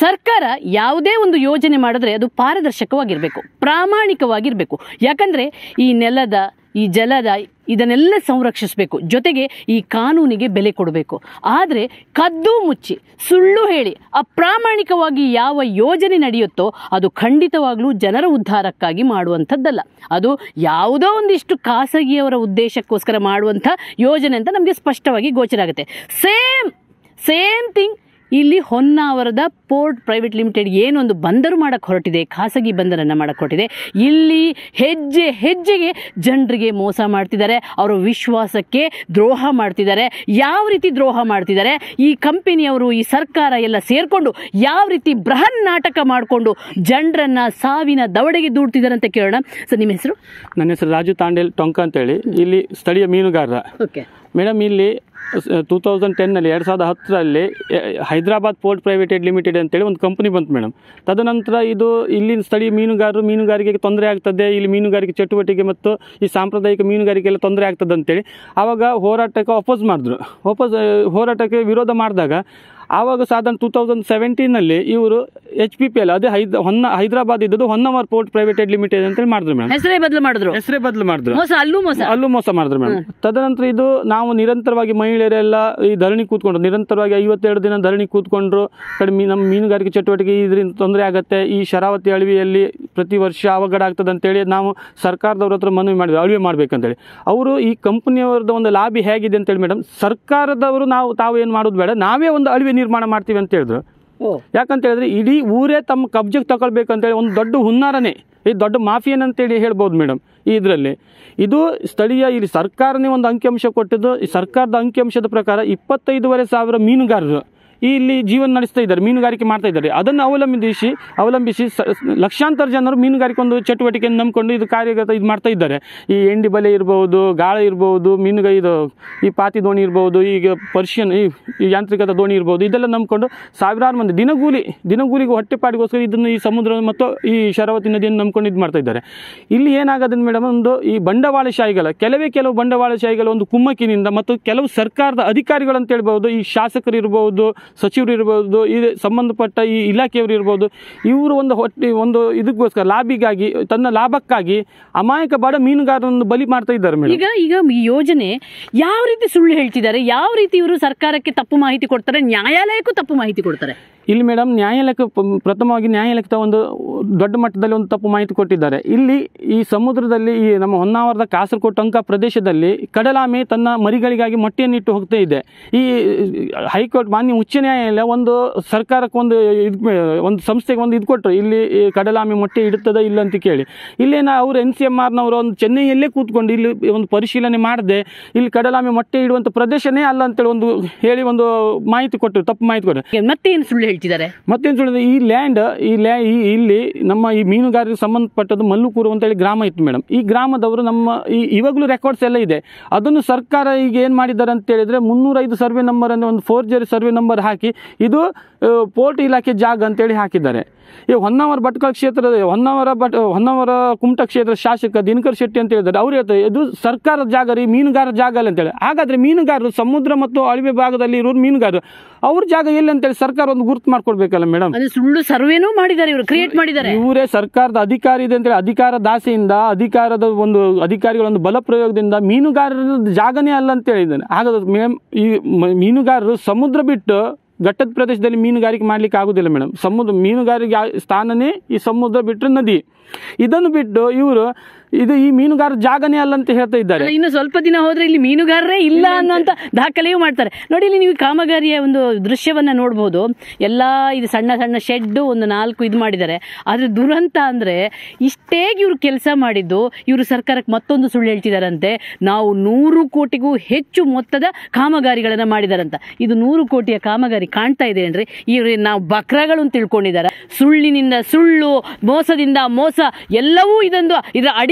ಸರ್ಕಾರ ಯಾವುದೇ ಒಂದು ಯೋಜನೆ ಮಾಡಿದ್ರೆ ಅದು ಪಾರದರ್ಶಕವಾಗಿರಬೇಕು ಪ್ರಾಮಾಣಿಕವಾಗಿರಬೇಕು ಯಾಕಂದ್ರೆ ಈ ನೆಲದ ಈ ಜಲದ ಇದನ್ನೆಲ್ಲ ಸಂರಕ್ಷಿಸಬೇಕು ಜೊತೆಗೆ ಈ ಕಾನೂನಿಗೆ ಬೆಲೆ ಕೊಡಬೇಕು ಆದರೆ ಕದ್ದು ಮುಚ್ಚಿ ಸುಳ್ಳು ಹೇಳಿ ಅಪ್ರಾಮಾಣಿಕವಾಗಿ ಯಾವ ಯೋಜನೆ ನಡೆಯುತ್ತೋ ಅದು ಖಂಡಿತವಾಗ್ಲೂ ಜನರ ಉದ್ಧಾರಕ್ಕಾಗಿ ಮಾಡುವಂಥದ್ದಲ್ಲ ಅದು ಯಾವುದೋ ಒಂದಿಷ್ಟು ಖಾಸಗಿಯವರ ಉದ್ದೇಶಕ್ಕೋಸ್ಕರ ಮಾಡುವಂಥ ಯೋಜನೆ ಅಂತ ನಮಗೆ ಸ್ಪಷ್ಟವಾಗಿ ಗೋಚರ ಆಗುತ್ತೆ ಸೇಮ್ ಸೇಮ್ ಥಿಂಗ್ ಇಲ್ಲಿ ಹೊನ್ನಾವರದ ಪೋರ್ಟ್ ಪ್ರೈವೇಟ್ ಲಿಮಿಟೆಡ್ ಏನೊಂದು ಬಂದರು ಮಾಡಕ್ಕೆ ಹೊರಟಿದೆ ಖಾಸಗಿ ಬಂದರನ್ನು ಮಾಡಕ್ಕೆ ಹೊರಟಿದೆ ಇಲ್ಲಿ ಹೆಜ್ಜೆ ಹೆಜ್ಜೆಗೆ ಜನರಿಗೆ ಮೋಸ ಮಾಡ್ತಿದ್ದಾರೆ ಅವರ ವಿಶ್ವಾಸಕ್ಕೆ ದ್ರೋಹ ಮಾಡ್ತಿದ್ದಾರೆ ಯಾವ ರೀತಿ ದ್ರೋಹ ಮಾಡ್ತಿದ್ದಾರೆ ಈ ಕಂಪನಿಯವರು ಈ ಸರ್ಕಾರ ಎಲ್ಲ ಸೇರಿಕೊಂಡು ಯಾವ ರೀತಿ ಬೃಹನ್ ನಾಟಕ ಮಾಡಿಕೊಂಡು ಜನರನ್ನ ಸಾವಿನ ದವಡೆಗೆ ದೂಡ್ತಿದ್ದಾರೆ ಅಂತ ಕೇಳೋಣ ಸರ್ ನಿಮ್ಮ ಹೆಸರು ನನ್ನ ಹೆಸರು ರಾಜು ತಾಂಡೇಲ್ ಟೊಂಕ ಅಂತೇಳಿ ಇಲ್ಲಿ ಸ್ಥಳೀಯ ಮೀನುಗಾರ ಓಕೆ ಮೇಡಮ್ ಇಲ್ಲಿ ಟೂ ತೌಸಂಡ್ ಟೆನ್ನಲ್ಲಿ ಎರಡು ಸಾವಿರದ ಹತ್ತರಲ್ಲಿ ಹೈದರಾಬಾದ್ ಪೋರ್ಟ್ ಪ್ರೈವೇಟೆಡ್ ಲಿಮಿಟೆಡ್ ಅಂತೇಳಿ ಒಂದು ಕಂಪನಿ ಬಂತು ಮೇಡಮ್ ತದನಂತರ ಇದು ಇಲ್ಲಿನ ಸ್ಥಳೀಯ ಮೀನುಗಾರರು ಮೀನುಗಾರಿಕೆಗೆ ತೊಂದರೆ ಆಗ್ತದೆ ಇಲ್ಲಿ ಮೀನುಗಾರಿಕೆ ಚಟುವಟಿಕೆ ಮತ್ತು ಈ ಸಾಂಪ್ರದಾಯಿಕ ಮೀನುಗಾರಿಕೆ ಎಲ್ಲ ತೊಂದರೆ ಆಗ್ತದೆ ಅಂತೇಳಿ ಆವಾಗ ಹೋರಾಟಕ್ಕೆ ಅಪೋಸ್ ಮಾಡಿದ್ರು ಅಪೋಸ್ ಹೋರಾಟಕ್ಕೆ ವಿರೋಧ ಮಾಡಿದಾಗ ಆವಾಗ ಸಾಧಾರಣ ಟೂ ತೌಸಂಡ್ ಸೆವೆಂಟೀನಲ್ಲಿ ಇವರು ಎಚ್ ಪಿ ಪಿ ಎಲ್ ಅದೇ ಹೈದ್ ಹೊನ್ನ ಹೈದರಾಬಾದ್ ಇದ್ದದ್ದು ಹೊನ್ನವರ್ ಪೋರ್ಟ್ ಪ್ರೈವೇಟೆಡ್ ಲಿಮಿಟೆಡ್ ಅಂತೇಳಿ ಮಾಡಿದ್ರು ಮೇಡಮ್ ಹೆಸರೇ ಬದಲು ಮಾಡಿದ್ರು ಹೆಸರೇ ಬದಲು ಮಾಡಿದ್ರು ಮೋಸ ಅಲ್ಲೂ ಮೋಸ ಅಲ್ಲೂ ಮೋಸ ಮಾಡಿದ್ರು ಮೇಡಮ್ ತದನಂತರ ಇದು ನಾವು ನಿರಂತರವಾಗಿ ಮಹಿಳೆಯರೆಲ್ಲ ಈ ಧರಣಿ ಕೂತ್ಕೊಂಡ್ರು ನಿರಂತರವಾಗಿ ಐವತ್ತೆರಡು ದಿನ ಧರಣಿ ಕೂತ್ಕೊಂಡ್ರು ಕಡಿಮೆ ನಮ್ಮ ಮೀನುಗಾರಿಕೆ ಚಟುವಟಿಕೆ ಇದರಿಂದ ತೊಂದರೆ ಆಗುತ್ತೆ ಈ ಶರಾವತಿ ಅಳವಿಯಲ್ಲಿ ಪ್ರತಿ ವರ್ಷ ಅವಘಡ ಆಗ್ತದೆ ಅಂತೇಳಿ ನಾವು ಸರ್ಕಾರದವ್ರ ಹತ್ರ ಮನವಿ ಮಾಡಿದ್ವಿ ಅಳವೆ ಮಾಡ್ಬೇಕಂತೇಳಿ ಅವರು ಈ ಕಂಪನಿಯವ್ರದ್ದು ಒಂದು ಲಾಬಿ ಹೇಗಿದೆ ಅಂತೇಳಿ ಮೇಡಮ್ ಸರ್ಕಾರದವರು ನಾವು ತಾವು ಏನು ಮಾಡೋದು ಬೇಡ ನಾವೇ ಒಂದು ಅಳವೆ ನಿರ್ಮಾಣ ಮಾಡ್ತೀವಿ ಅಂತ ಹೇಳಿದ್ರು ಓ ಯಾಕಂತ ಹೇಳಿದ್ರೆ ಇಡೀ ಊರೇ ತಮ್ಮ ಕಬ್ಜಕ್ಕೆ ತಗೊಳ್ಬೇಕಂತೇಳಿ ಒಂದು ದೊಡ್ಡ ಹುನ್ನಾರನೇ ಈ ದೊಡ್ಡ ಮಾಫಿಯನ್ ಅಂತೇಳಿ ಹೇಳ್ಬೋದು ಮೇಡಮ್ ಈ ಇದರಲ್ಲಿ ಇದು ಸ್ಥಳೀಯ ಇಲ್ಲಿ ಸರ್ಕಾರನೇ ಒಂದು ಅಂಕಿಅಂಶ ಕೊಟ್ಟಿದ್ದು ಈ ಸರ್ಕಾರದ ಅಂಕಿಅಂಶದ ಪ್ರಕಾರ ಇಪ್ಪತ್ತೈದೂವರೆ ಸಾವಿರ ಮೀನುಗಾರರು ಈ ಇಲ್ಲಿ ಜೀವನ ನಡೆಸ್ತಾ ಇದ್ದಾರೆ ಮೀನುಗಾರಿಕೆ ಮಾಡ್ತಾ ಇದ್ದಾರೆ ಅದನ್ನು ಅವಲಂಬಿಸಿ ಅವಲಂಬಿಸಿ ಸ- ಲಕ್ಷಾಂತರ ಜನರು ಮೀನುಗಾರಿಕೆ ಒಂದು ಚಟುವಟಿಕೆಯನ್ನು ನಂಬಿಕೊಂಡು ಇದು ಕಾರ್ಯಗತ ಇದು ಮಾಡ್ತಾ ಇದ್ದಾರೆ ಈ ಎಂಡಿ ಬಲೆ ಇರ್ಬೋದು ಗಾಳ ಇರ್ಬೋದು ಮೀನುಗ ಇದು ಈ ಪಾತಿ ದೋಣಿ ಇರ್ಬೋದು ಈಗ ಪರ್ಷಿಯನ್ ಈ ಈ ಯಾಂತ್ರಿಕದ ದೋಣಿ ಇರ್ಬೋದು ಇದೆಲ್ಲ ನಂಬ್ಕೊಂಡು ಸಾವಿರಾರು ಮಂದಿ ದಿನಗೂಲಿ ದಿನಗೂಲಿಗೆ ಹೊಟ್ಟೆಪಾಡಿಗೋಸ್ಕರ ಇದನ್ನು ಈ ಸಮುದ್ರ ಮತ್ತು ಈ ಶರಾವತಿ ನದಿಯನ್ನು ನಂಬ್ಕೊಂಡು ಇದು ಮಾಡ್ತಾ ಇದ್ದಾರೆ ಇಲ್ಲಿ ಏನಾಗೋದ್ರೆ ಮೇಡಮ್ ಒಂದು ಈ ಬಂಡವಾಳಶಾಹಿಗಳ ಕೆಲವೇ ಕೆಲವು ಬಂಡವಾಳಶಾಹಿಗಳ ಒಂದು ಕುಮ್ಮಕ್ಕಿನಿಂದ ಮತ್ತು ಕೆಲವು ಸರ್ಕಾರದ ಅಧಿಕಾರಿಗಳು ಅಂತ ಹೇಳ್ಬೋದು ಈ ಶಾಸಕರು ಇರ್ಬೋದು ಸಚಿವರು ಇರ್ಬೋದು ಈ ಸಂಬಂಧಪಟ್ಟ ಈ ಇಲಾಖೆಯವರು ಇರ್ಬೋದು ಇವರು ಒಂದು ಹೊಟ್ಟೆ ಒಂದು ಇದಕ್ಕೋಸ್ಕರ ಲಾಭಿಗಾಗಿ ತನ್ನ ಲಾಭಕ್ಕಾಗಿ ಅಮಾಯಕ ಬಡ ಮೀನುಗಾರರನ್ನು ಬಲಿ ಮಾಡ್ತಾ ಇದ್ದಾರೆ ಮೇಡಮ್ ಈಗ ಈಗ ಈ ಯೋಜನೆ ಯಾವ ರೀತಿ ಸುಳ್ಳು ಹೇಳ್ತಿದ್ದಾರೆ ಯಾವ ರೀತಿ ಇವರು ಸರ್ಕಾರಕ್ಕೆ ತಪ್ಪು ಮಾಹಿತಿ ಕೊಡ್ತಾರೆ ನ್ಯಾಯಾಲಯಕ್ಕೂ ತಪ್ಪು ಮಾಹಿತಿ ಕೊಡ್ತಾರೆ ಇಲ್ಲಿ ಮೇಡಮ್ ನ್ಯಾಯಾಲಯಕ್ಕೆ ಪ- ಪ್ರಥಮವಾಗಿ ನ್ಯಾಯಾಲಯಕ್ಕೆ ಒಂದು ದೊಡ್ಡ ಮಟ್ಟದಲ್ಲಿ ಒಂದು ತಪ್ಪು ಮಾಹಿತಿ ಕೊಟ್ಟಿದ್ದಾರೆ ಇಲ್ಲಿ ಈ ಸಮುದ್ರದಲ್ಲಿ ಈ ನಮ್ಮ ಹೊನ್ನಾವರದ ಕಾಸರಕೋಟೆ ಟೊಂಕ ಪ್ರದೇಶದಲ್ಲಿ ಕಡಲಾಮೆ ತನ್ನ ಮರಿಗಳಿಗಾಗಿ ಮೊಟ್ಟೆಯನ್ನಿಟ್ಟು ಹೋಗ್ತಾ ಇದೆ ಈ ಹೈಕೋರ್ಟ್ ಮಾನ್ಯ ಉಚ್ಚ ನ್ಯಾಯಾಲಯ ಒಂದು ಸರ್ಕಾರಕ್ಕೆ ಒಂದು ಇದು ಒಂದು ಸಂಸ್ಥೆಗೆ ಒಂದು ಇದು ಕೊಟ್ಟರು ಇಲ್ಲಿ ಈ ಕಡಲಾಮೆ ಮೊಟ್ಟೆ ಇಡುತ್ತದ ಇಲ್ಲ ಅಂತ ಕೇಳಿ ಇಲ್ಲೇನ ಅವರು ಎನ್ ಸಿ ಎಮ್ ಆರ್ನವರು ಒಂದು ಚೆನ್ನೈಯಲ್ಲೇ ಕೂತ್ಕೊಂಡು ಇಲ್ಲಿ ಒಂದು ಪರಿಶೀಲನೆ ಮಾಡದೆ ಇಲ್ಲಿ ಕಡಲಾಮೆ ಮೊಟ್ಟೆ ಇಡುವಂಥ ಪ್ರದೇಶನೇ ಅಲ್ಲ ಅಂತೇಳಿ ಒಂದು ಹೇಳಿ ಒಂದು ಮಾಹಿತಿ ಕೊಟ್ಟರು ತಪ್ಪು ಮಾಹಿತಿ ಕೊಟ್ಟರು ಮತ್ತೆ ಏನು ಸುಳ್ಳು ಹೇಳ್ತಿದ್ದಾರೆ ಮತ್ತೇನು ಹೇಳಿದ್ರೆ ಈ ಲ್ಯಾಂಡ್ ಈ ಲ್ಯಾ ಈ ಇಲ್ಲಿ ನಮ್ಮ ಈ ಮೀನುಗಾರರಿಗೆ ಸಂಬಂಧಪಟ್ಟದ್ದು ಮಲ್ಲುಕೂರು ಅಂತೇಳಿ ಗ್ರಾಮ ಇತ್ತು ಮೇಡಮ್ ಈ ಗ್ರಾಮದವರು ನಮ್ಮ ಈ ಇವಾಗಲೂ ರೆಕಾರ್ಡ್ಸ್ ಎಲ್ಲ ಇದೆ ಅದನ್ನು ಸರ್ಕಾರ ಈಗ ಏನು ಮಾಡಿದ್ದಾರೆ ಅಂತ ಹೇಳಿದ್ರೆ ಮುನ್ನೂರೈದು ಸರ್ವೆ ನಂಬರ್ ಅಂದರೆ ಒಂದು ಫೋರ್ಜರಿ ಸರ್ವೆ ನಂಬರ್ ಹಾಕಿ ಇದು ಪೋರ್ಟ್ ಇಲಾಖೆ ಜಾಗ ಅಂತೇಳಿ ಹಾಕಿದ್ದಾರೆ ಈ ಹೊನ್ನಾವರ ಭಟ್ಕಳ ಕ್ಷೇತ್ರದ ಹೊನ್ನಾವರ ಭಟ್ ಹೊನ್ನಾವರ ಕುಮಟ ಕ್ಷೇತ್ರದ ಶಾಸಕ ದಿನಕರ್ ಶೆಟ್ಟಿ ಅಂತ ಹೇಳಿದ್ದಾರೆ ಅವ್ರು ಹೇಳ್ತಾರೆ ಇದು ಸರ್ಕಾರದ ಜಾಗ ರೀ ಮೀನುಗಾರ ಜಾಗ ಅಲ್ಲ ಅಂತೇಳಿ ಹಾಗಾದ್ರೆ ಮೀನುಗಾರರು ಸಮುದ್ರ ಮತ್ತು ಅಳಿವೆ ಭಾಗದಲ್ಲಿ ಇರೋರು ಮೀನುಗಾರರು ಅವ್ರ ಜಾಗ ಎಲ್ಲಿ ಅಂತೇಳಿ ಸರ್ಕಾರ ಒಂದು ಗುರುತು ಮಾಡ್ಕೊಡ್ಬೇಕಲ್ಲ ಮೇಡಮ್ ಅಂದ್ರೆ ಸುಳ್ಳು ಸರ್ವೇನೂ ಮಾಡಿದ್ದಾರೆ ಇವರು ಕ್ರಿಯೇಟ್ ಮಾಡಿದ್ದಾರೆ ಇವರೇ ಸರ್ಕಾರದ ಅಧಿಕಾರಿ ಇದೆ ಅಂತೇಳಿ ಅಧಿಕಾರ ದಾಸೆಯಿಂದ ಅಧಿಕಾರದ ಒಂದು ಅಧಿಕಾರಿಗಳ ಒಂದು ಬಲ ಪ್ರಯೋಗದಿಂದ ಮೀನುಗಾರರ ಜಾಗನೇ ಅಲ್ಲ ಅಂತ ಹೇಳಿದ್ದಾನೆ ಹಾಗಾದ್ರೆ ಮೇಮ್ ಈ ಮ- ಮೀನುಗಾರರು ಸಮುದ್ರ ಬಿಟ್ಟು ಘಟ್ಟದ ಪ್ರದೇಶದಲ್ಲಿ ಮೀನುಗಾರಿಕೆ ಮಾಡ್ಲಿಕ್ಕೆ ಆಗುದಿಲ್ಲ ಮೇಡಮ್ ಸಮುದ್ರ ಮೀನುಗಾರಿಕೆ ಆ- ಸ್ಥಾನನೇ ಈ ಸಮುದ್ರ ಬಿಟ್ಟರೆ ನದಿ ಇದನ್ನು ಬಿಟ್ಟು ಇವರು ಇದು ಈ ಮೀನುಗಾರ ಜಾಗನೇ ಅಲ್ಲ ಅಂತ ಹೇಳ್ತಾ ಇದ್ದಾರೆ ಅಲ್ಲ, ಇನ್ನು ಸ್ವಲ್ಪ ದಿನ ಹೋದ್ರೆ ಇಲ್ಲಿ ಮೀನುಗಾರರೇ ಇಲ್ಲ ಅನ್ನೋಂತ ದಾಖಲೆಯೂ ಮಾಡ್ತಾರೆ ನೋಡಿ ಇಲ್ಲಿ ನೀವು ಕಾಮಗಾರಿಯ ಒಂದು ದೃಶ್ಯವನ್ನ ನೋಡಬಹುದು ಎಲ್ಲಾ ಇದು ಸಣ್ಣ ಸಣ್ಣ ಶೆಡ್ ಒಂದು ನಾಲ್ಕು ಇದು ಮಾಡಿದ್ದಾರೆ ಆದ್ರೆ ದುರಂತ ಅಂದ್ರೆ ಇಷ್ಟೇ ಇವರು ಕೆಲಸ ಮಾಡಿದ್ದು ಇವರು ಸರ್ಕಾರಕ್ಕೆ ಮತ್ತೊಂದು ಸುಳ್ಳು ಹೇಳ್ತಿದಾರಂತೆ ನಾವು ನೂರು ಕೋಟಿಗೂ ಹೆಚ್ಚು ಮೊತ್ತದ ಕಾಮಗಾರಿಗಳನ್ನ ಮಾಡಿದಾರಂತ ಇದು ನೂರು ಕೋಟಿಯ ಕಾಮಗಾರಿ ಕಾಣ್ತಾ ಇದೆ ಏನ್ರಿ ಇವ್ರು ನಾವು ಬಕ್ರಗಳು ಅಂತ ತಿಳ್ಕೊಂಡಿದ್ದಾರೆ ಸುಳ್ಳಿನಿಂದ ಸುಳ್ಳು ಮೋಸದಿಂದ ಮೋಸ ಎಲ್ಲವೂ ಇದೊಂದು ಇದರ ಅಡಿ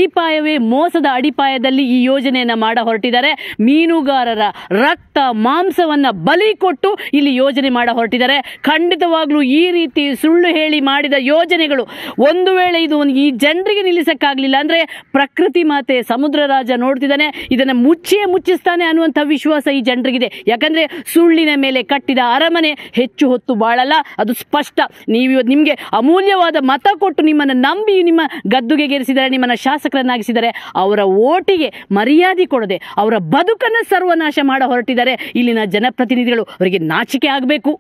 ಅಡಿಪಾಯವೇ ಮೋಸದ ಅಡಿಪಾಯದಲ್ಲಿ ಈ ಯೋಜನೆಯನ್ನ ಮಾಡ ಹೊರಟಿದ್ದಾರೆ ಮೀನುಗಾರರ ರಕ್ತ ಮಾಂಸವನ್ನ ಬಲಿ ಕೊಟ್ಟು ಇಲ್ಲಿ ಯೋಜನೆ ಮಾಡ ಹೊರಟಿದ್ದಾರೆ ಖಂಡಿತವಾಗ್ಲೂ ಈ ರೀತಿ ಸುಳ್ಳು ಹೇಳಿ ಮಾಡಿದ ಯೋಜನೆಗಳು ಒಂದು ವೇಳೆ ಇದು ಒಂದು ಈ ಜನರಿಗೆ ನಿಲ್ಲಿಸಕ್ಕಾಗ್ಲಿಲ್ಲ ಅಂದ್ರೆ ಪ್ರಕೃತಿ ಮಾತೆ ಸಮುದ್ರ ರಾಜ ನೋಡ್ತಿದ್ದಾನೆ ಇದನ್ನ ಮುಚ್ಚಿಯೇ ಮುಚ್ಚಿಸ್ತಾನೆ ಅನ್ನುವಂಥ ವಿಶ್ವಾಸ ಈ ಜನರಿಗಿದೆ ಯಾಕಂದ್ರೆ ಸುಳ್ಳಿನ ಮೇಲೆ ಕಟ್ಟಿದ ಅರಮನೆ ಹೆಚ್ಚು ಹೊತ್ತು ಬಾಳಲ್ಲ ಅದು ಸ್ಪಷ್ಟ ನೀವು ಇವತ್ತು ನಿಮಗೆ ಅಮೂಲ್ಯವಾದ ಮತ ಕೊಟ್ಟು ನಿಮ್ಮನ್ನು ನಂಬಿ ನಿಮ್ಮ ಗದ್ದುಗೆ ಗೆರಿಸಿದ್ದಾರೆ ನಿಮ್ಮನ್ನು ಶಾಸಕರನ್ನಾಗಿಸಿದ್ದಾರೆ ಅವರ ಓಟಿಗೆ ಮರ್ಯಾದೆ ಕೊಡದೆ ಅವರ ಬದುಕನ್ನು ಸರ್ವನಾಶ ಮಾಡ ಹೊರಟಿದ್ದಾರೆ ಇಲ್ಲಿನ ಜನಪ್ರತಿನಿಧಿಗಳು ಅವರಿಗೆ ನಾಚಿಕೆ ಆಗಬೇಕು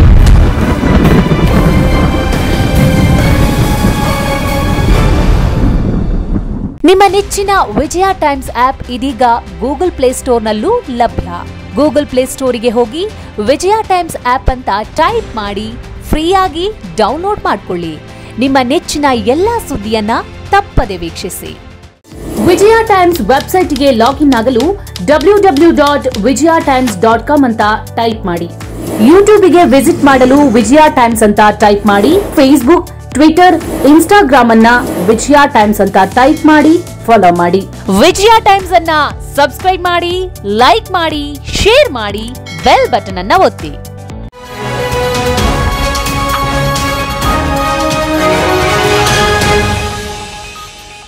ನಿಮ್ಮ ನೆಚ್ಚಿನ ವಿಜಯ ಟೈಮ್ಸ್ ಆಪ್ ಇದೀಗ ಗೂಗಲ್ ಪ್ಲೇಸ್ಟೋರ್ನಲ್ಲೂ ಲಭ್ಯ ಗೂಗಲ್ ಪ್ಲೇಸ್ಟೋರಿಗೆ ಹೋಗಿ ವಿಜಯ ಟೈಮ್ಸ್ ಆಪ್ ಅಂತ ಟೈಪ್ ಮಾಡಿ ಫ್ರೀಯಾಗಿ ಡೌನ್ಲೋಡ್ ಮಾಡಿಕೊಳ್ಳಿ ನಿಮ್ಮ ನೆಚ್ಚಿನ ಎಲ್ಲಾ ಸುದ್ದಿಯನ್ನ ತಪ್ಪದೆ ವೀಕ್ಷಿಸಿ ವಿಜಯ ಟೈಮ್ಸ್ ವೆಬ್ಸೈಟ್ಗೆ ಲಾಗಿನ್ ಆಗಲು W W dot Vijaya Times dot com ಅಂತ ಟೈಪ್ ಮಾಡಿ ಯೂಟ್ಯೂಬ್ಗೆ ವಿಸಿಟ್ ಮಾಡಲು ವಿಜಯ ಟೈಮ್ಸ್ ಅಂತ ಟೈಪ್ ಮಾಡಿ ಫೇಸ್ಬುಕ್ ಟ್ವಿಟರ್ ಇನ್ಸ್ಟಾಗ್ರಾಮ್ ಅನ್ನ ವಿಜಯ ಟೈಮ್ಸ್ ಅಂತ ಟೈಪ್ ಮಾಡಿ ಫಾಲೋ ಮಾಡಿ ವಿಜಯ ಟೈಮ್ಸ್ ಅನ್ನ ಸಬ್ಸ್ಕ್ರೈಬ್ ಮಾಡಿ ಲೈಕ್ ಮಾಡಿ ಶೇರ್ ಮಾಡಿ ಬೆಲ್ ಬಟನ್ ಅನ್ನ ಒತ್ತಿ